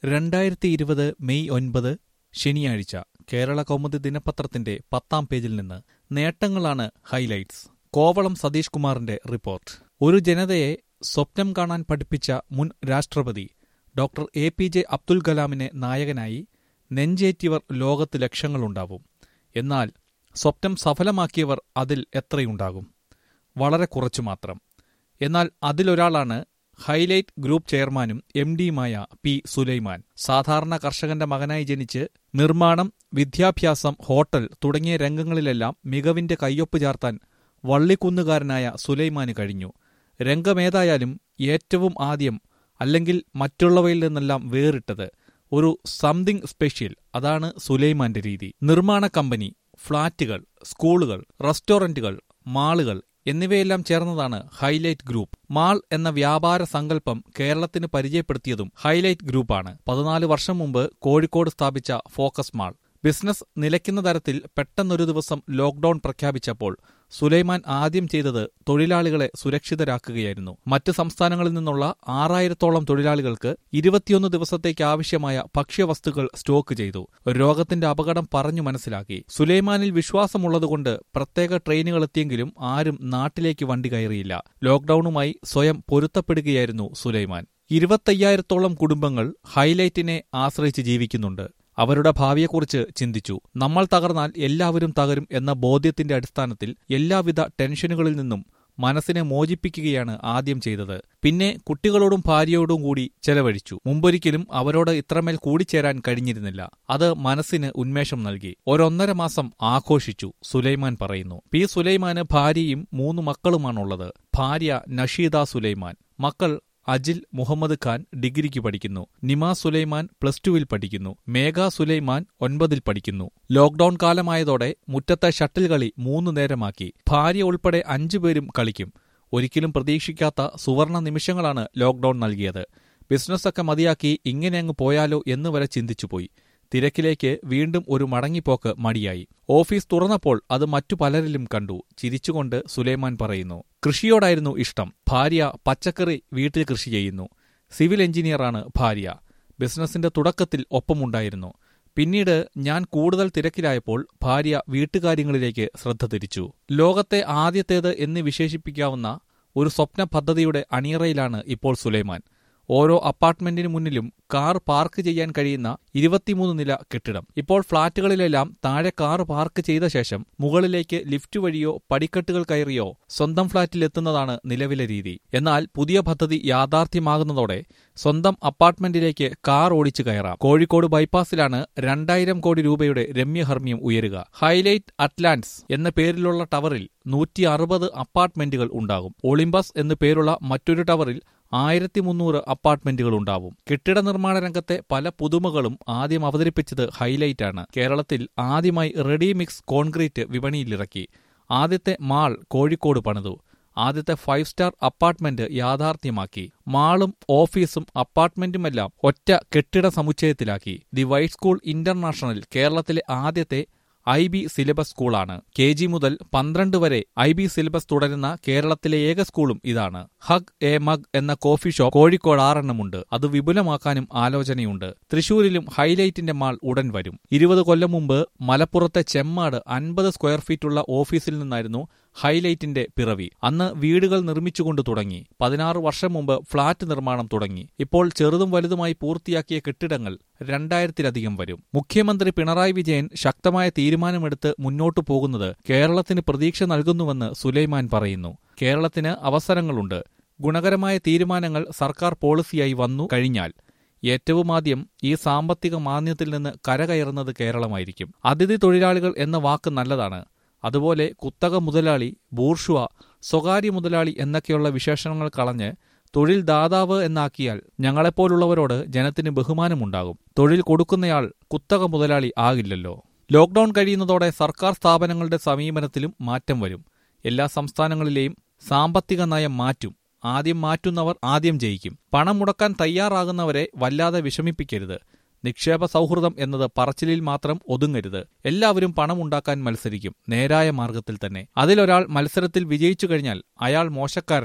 രണ്ടായിരത്തി ഇരുപത് മെയ് ഒൻപത് ശനിയാഴ്ച കേരള കൗമുദി ദിനപത്രത്തിന്റെ പത്താം പേജിൽ നിന്ന് നേട്ടങ്ങളാണ് ഹൈലൈറ്റ്സ് കോവളം സതീഷ് കുമാറിന്റെ റിപ്പോർട്ട് ഒരു ജനതയെ സ്വപ്നം കാണാൻ പഠിപ്പിച്ച മുൻ രാഷ്ട്രപതി doctor A P J Abdul കലാമിനെ നായകനായി നെഞ്ചേറ്റിയവർ ലോകത്ത് ലക്ഷങ്ങളുണ്ടാവും എന്നാൽ സ്വപ്നം സഫലമാക്കിയവർ അതിൽ എത്രയുണ്ടാകും വളരെ കുറച്ചു മാത്രം എന്നാൽ അതിലൊരാളാണ് ഹൈലൈറ്റ് ഗ്രൂപ്പ് ചെയർമാനും എം ഡിയുമായ പി സുലൈമാൻ സാധാരണ കർഷകന്റെ മകനായി ജനിച്ച് നിർമ്മാണം വിദ്യാഭ്യാസം ഹോട്ടൽ തുടങ്ങിയ രംഗങ്ങളിലെല്ലാം മികവിന്റെ കയ്യൊപ്പ് ചാർത്താൻ വള്ളിക്കുന്നുകാരനായ സുലൈമാന് കഴിഞ്ഞു രംഗമേതായാലും ഏറ്റവും ആദ്യം അല്ലെങ്കിൽ മറ്റുള്ളവയിൽ നിന്നെല്ലാം വേറിട്ടത് ഒരു സംതിങ് സ്പെഷ്യൽ അതാണ് സുലൈമാന്റെ രീതി നിർമ്മാണ കമ്പനി ഫ്ളാറ്റുകൾ സ്കൂളുകൾ റെസ്റ്റോറന്റുകൾ മാളുകൾ എന്നിവയെല്ലാം ചേർന്നതാണ് ഹൈലൈറ്റ് ഗ്രൂപ്പ് മാൾ എന്ന വ്യാപാര സങ്കല്പം കേരളത്തിന് പരിചയപ്പെടുത്തിയതും ഹൈലൈറ്റ് ഗ്രൂപ്പാണ് പതിനാല് വർഷം മുമ്പ് കോഴിക്കോട് സ്ഥാപിച്ച ഫോക്കസ് മാൾ ബിസിനസ് നിലയ്ക്കുന്ന തരത്തിൽ പെട്ടെന്നൊരു ദിവസം ലോക്ഡൌൺ പ്രഖ്യാപിച്ചപ്പോൾ സുലൈമാൻ ആദ്യം ചെയ്തത് തൊഴിലാളികളെ സുരക്ഷിതരാക്കുകയായിരുന്നു മറ്റ് സംസ്ഥാനങ്ങളിൽ നിന്നുള്ള ആറായിരത്തോളം തൊഴിലാളികൾക്ക് ഇരുപത്തിയൊന്ന് ദിവസത്തേക്ക് ആവശ്യമായ ഭക്ഷ്യവസ്തുക്കൾ സ്റ്റോക്ക് ചെയ്തു രോഗത്തിന്റെ അപകടം പറഞ്ഞു മനസ്സിലാക്കി സുലൈമാനിൽ വിശ്വാസമുള്ളതുകൊണ്ട് പ്രത്യേക ട്രെയിനുകൾ എത്തിയെങ്കിലും ആരും നാട്ടിലേക്ക് വണ്ടി കയറിയില്ല ലോക്ഡൌണുമായി സ്വയം പൊരുത്തപ്പെടുകയായിരുന്നു സുലൈമാൻ ഇരുപത്തയ്യായിരത്തോളം കുടുംബങ്ങൾ ഹൈലൈറ്റിനെ ആശ്രയിച്ച് ജീവിക്കുന്നുണ്ട് അവരുടെ ഭാവിയെക്കുറിച്ച് ചിന്തിച്ചു നമ്മൾ തകർന്നാൽ എല്ലാവരും തകരും എന്ന ബോധ്യത്തിന്റെ അടിസ്ഥാനത്തിൽ എല്ലാവിധ ടെൻഷനുകളിൽ നിന്നും മനസ്സിനെ മോചിപ്പിക്കുകയാണ് ആദ്യം ചെയ്തത് പിന്നെ കുട്ടികളോടും ഭാര്യയോടും കൂടി ചെലവഴിച്ചു മുമ്പൊരിക്കലും അവരോട് ഇത്രമേൽ കൂടിച്ചേരാൻ കഴിഞ്ഞിരുന്നില്ല അത് മനസ്സിന് ഉന്മേഷം നൽകി ഒരൊന്നര മാസം ആഘോഷിച്ചു സുലൈമാൻ പറയുന്നു പി സുലൈമാന് ഭാര്യയും മൂന്ന് മക്കളുമാണുള്ളത് ഭാര്യ നഷീദ സുലൈമാൻ മക്കൾ അജിൽ മുഹമ്മദ് ഖാൻ ഡിഗ്രിക്ക് പഠിക്കുന്നു നിമ സുലൈമാൻ പ്ലസ് ടുവിൽ പഠിക്കുന്നു മേഘ സുലൈമാൻ ഒൻപതിൽ പഠിക്കുന്നു ലോക്ഡൌൺ കാലമായതോടെ മുറ്റത്തെ ഷട്ടിൽ കളി മൂന്നു നേരമാക്കി ഭാര്യ ഉൾപ്പെടെ അഞ്ചുപേരും കളിക്കും ഒരിക്കലും പ്രതീക്ഷിക്കാത്ത സുവർണ നിമിഷങ്ങളാണ് ലോക്ഡൌൺ നൽകിയത് ബിസിനസ്സൊക്കെ മതിയാക്കി ഇങ്ങനെ അങ്ങ് പോയാലോ എന്ന് വരെ ചിന്തിച്ചുപോയി തിരക്കിലേക്ക് വീണ്ടും ഒരു മടങ്ങിപ്പോക്ക് മടിയായി ഓഫീസ് തുറന്നപ്പോൾ അത് മറ്റു പലരിലും കണ്ടു ചിരിച്ചുകൊണ്ട് സുലൈമാൻ പറയുന്നു കൃഷിയോടായിരുന്നു ഇഷ്ടം ഭാര്യ പച്ചക്കറി വീട്ടിൽ കൃഷി ചെയ്യുന്നു സിവിൽ എഞ്ചിനീയറാണ് ഭാര്യ ബിസിനസിന്റെ തുടക്കത്തിൽ ഒപ്പമുണ്ടായിരുന്നു പിന്നീട് ഞാൻ കൂടുതൽ തിരക്കിലായപ്പോൾ ഭാര്യ വീട്ടുകാര്യങ്ങളിലേക്ക് ശ്രദ്ധ തിരിച്ചു ലോകത്തെ ആദ്യത്തേത് എന്ന് വിശേഷിപ്പിക്കാവുന്ന ഒരു സ്വപ്ന പദ്ധതിയുടെ അണിയറയിലാണ് ഇപ്പോൾ സുലൈമാൻ ഓരോ അപ്പാർട്ട്മെന്റിന് മുന്നിലും കാർ പാർക്ക് ചെയ്യാൻ കഴിയുന്ന ഇരുപത്തിമൂന്ന് നില കെട്ടിടം ഇപ്പോൾ ഫ്ളാറ്റുകളിലെല്ലാം താഴെ കാർ പാർക്ക് ചെയ്ത ശേഷം മുകളിലേക്ക് ലിഫ്റ്റ് വഴിയോ പടിക്കെട്ടുകൾ കയറിയോ സ്വന്തം ഫ്ളാറ്റിൽ എത്തുന്നതാണ് നിലവിലെ രീതി എന്നാൽ പുതിയ പദ്ധതി യാഥാർത്ഥ്യമാകുന്നതോടെ സ്വന്തം അപ്പാർട്ട്മെന്റിലേക്ക് കാർ ഓടിച്ചു കയറാം കോഴിക്കോട് ബൈപ്പാസിലാണ് രണ്ടായിരം കോടി രൂപയുടെ രമ്യഹർമ്മ്യം ഉയരുക ഹൈലൈറ്റ് അറ്റ്ലാന്റ്സ് എന്ന പേരിലുള്ള ടവറിൽ നൂറ്റി അറുപത് അപ്പാർട്ട്മെന്റുകൾ ഉണ്ടാകും ഒളിമ്പസ് എന്നു പേരുള്ള മറ്റൊരു ടവറിൽ ആയിരത്തി മുന്നൂറ് അപ്പാർട്ട്മെന്റുകൾ ഉണ്ടാവും കെട്ടിട നിർമ്മാണ രംഗത്തെ പല പുതുമകളും ആദ്യം അവതരിപ്പിച്ചത് ഹൈലൈറ്റാണ് കേരളത്തിൽ ആദ്യമായി റെഡി മിക്സ് കോൺക്രീറ്റ് വിപണിയിലിറക്കി ആദ്യത്തെ മാൾ കോഴിക്കോട് പണിതു ആദ്യത്തെ ഫൈവ് സ്റ്റാർ അപ്പാർട്ട്മെന്റ് യാഥാർത്ഥ്യമാക്കി മാളും ഓഫീസും അപ്പാർട്ട്മെന്റുമെല്ലാം ഒറ്റ കെട്ടിട സമുച്ചയത്തിലാക്കി ദി വൈറ്റ് സ്കൂൾ ഇന്റർനാഷണൽ കേരളത്തിലെ ആദ്യത്തെ ഐ ബി സിലബസ് സ്കൂളാണ് കെ ജി മുതൽ പന്ത്രണ്ട് വരെ ഐ ബി സിലബസ് തുടരുന്ന കേരളത്തിലെ ഏക സ്കൂളും ഇതാണ് ഹഗ് എ മഗ് എന്ന കോഫി ഷോപ്പ് കോഴിക്കോട് ആറെണ്ണമുണ്ട് അത് വിപുലമാക്കാനും ആലോചനയുണ്ട് തൃശൂരിലും ഹൈലൈറ്റിന്റെ മാൾ ഉടൻ വരും ഇരുപത് കൊല്ലം മുമ്പ് മലപ്പുറത്തെ ചെമ്മാട് അൻപത് സ്ക്വയർ ഫീറ്റുള്ള ഓഫീസിൽ നിന്നായിരുന്നു ഹൈലൈറ്റിന്റെ പിറവി അന്ന് വീടുകൾ നിർമ്മിച്ചുകൊണ്ട് തുടങ്ങി പതിനാറ് വർഷം മുമ്പ് ഫ്ളാറ്റ് നിർമ്മാണം തുടങ്ങി ഇപ്പോൾ ചെറുതും വലുതുമായി പൂർത്തിയാക്കിയ കെട്ടിടങ്ങൾ രണ്ടായിരത്തിലധികം വരും മുഖ്യമന്ത്രി പിണറായി വിജയൻ ശക്തമായ തീരുമാനമെടുത്ത് മുന്നോട്ടു പോകുന്നത് കേരളത്തിന് പ്രതീക്ഷ നൽകുന്നുവെന്ന് സുലൈമാൻ പറയുന്നു കേരളത്തിന് അവസരങ്ങളുണ്ട് ഗുണകരമായ തീരുമാനങ്ങൾ സർക്കാർ പോളിസിയായി വന്നു കഴിഞ്ഞാൽ ഏറ്റവും ആദ്യം ഈ സാമ്പത്തിക മാന്ദ്യത്തിൽ നിന്ന് കരകയറുന്നത് കേരളമായിരിക്കും അതിഥി തൊഴിലാളികൾ എന്ന വാക്ക് നല്ലതാണ് അതുപോലെ കുത്തക മുതലാളി ബൂർഷുവ സ്വകാര്യ മുതലാളി എന്നൊക്കെയുള്ള വിശേഷണങ്ങൾ കളഞ്ഞ് തൊഴിൽ ദാതാവ് എന്നാക്കിയാൽ ഞങ്ങളെപ്പോലുള്ളവരോട് ജനത്തിന് ബഹുമാനമുണ്ടാകും തൊഴിൽ കൊടുക്കുന്നയാൾ കുത്തക മുതലാളി ആകില്ലല്ലോ ലോക്ഡൌൺ കഴിയുന്നതോടെ സർക്കാർ സ്ഥാപനങ്ങളുടെ സമീപനത്തിലും മാറ്റം വരും എല്ലാ സംസ്ഥാനങ്ങളിലെയും സാമ്പത്തിക നയം മാറ്റും ആദ്യം മാറ്റുന്നവർ ആദ്യം ജയിക്കും പണം മുടക്കാൻ തയ്യാറാകുന്നവരെ വല്ലാതെ വിഷമിപ്പിക്കരുത് നിക്ഷേപ സൗഹൃദം എന്നത് പറച്ചിലിൽ മാത്രം ഒതുങ്ങരുത് എല്ലാവരും പണമുണ്ടാക്കാൻ മത്സരിക്കും നേരായ മാർഗത്തിൽ തന്നെ അതിലൊരാൾ മത്സരത്തിൽ വിജയിച്ചു കഴിഞ്ഞാൽ അയാൾ മോശക്കാരനായി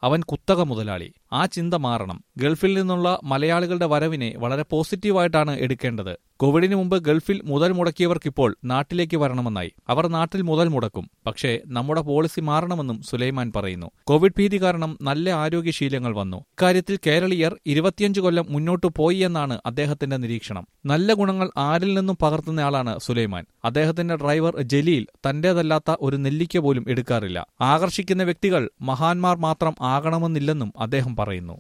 അവൻ കുത്തക മുതലാളി ആ ചിന്ത മാറണം ഗൾഫിൽ നിന്നുള്ള മലയാളികളുടെ വരവിനെ വളരെ പോസിറ്റീവായിട്ടാണ് എടുക്കേണ്ടത് കോവിഡിന് മുമ്പ് ഗൾഫിൽ മുതൽ മുടക്കിയവർക്കിപ്പോൾ നാട്ടിലേക്ക് വരണമെന്നായി അവർ നാട്ടിൽ മുതൽ മുടക്കും പക്ഷേ നമ്മുടെ പോളിസി മാറണമെന്നും സുലൈമാൻ പറയുന്നു കോവിഡ് ഭീതി കാരണം നല്ല ആരോഗ്യശീലങ്ങൾ വന്നു ഇക്കാര്യത്തിൽ കേരളീയർ ഇരുപത്തിയഞ്ച് കൊല്ലം മുന്നോട്ടു പോയി എന്നാണ് അദ്ദേഹത്തിന്റെ നിരീക്ഷണം നല്ല ഗുണങ്ങൾ ആരിൽ നിന്നും പകർത്തുന്നയാളാണ് സുലൈമാൻ അദ്ദേഹത്തിന്റെ ഡ്രൈവർ ജലീൽ തന്റേതല്ലാത്ത ഒരു നെല്ലിക്ക പോലും എടുക്കാറില്ല ആകർഷിക്കുന്ന വ്യക്തികൾ മഹാന്മാർ മാത്രം ആകണമെന്നില്ലെന്നും അദ്ദേഹം പറയുന്നു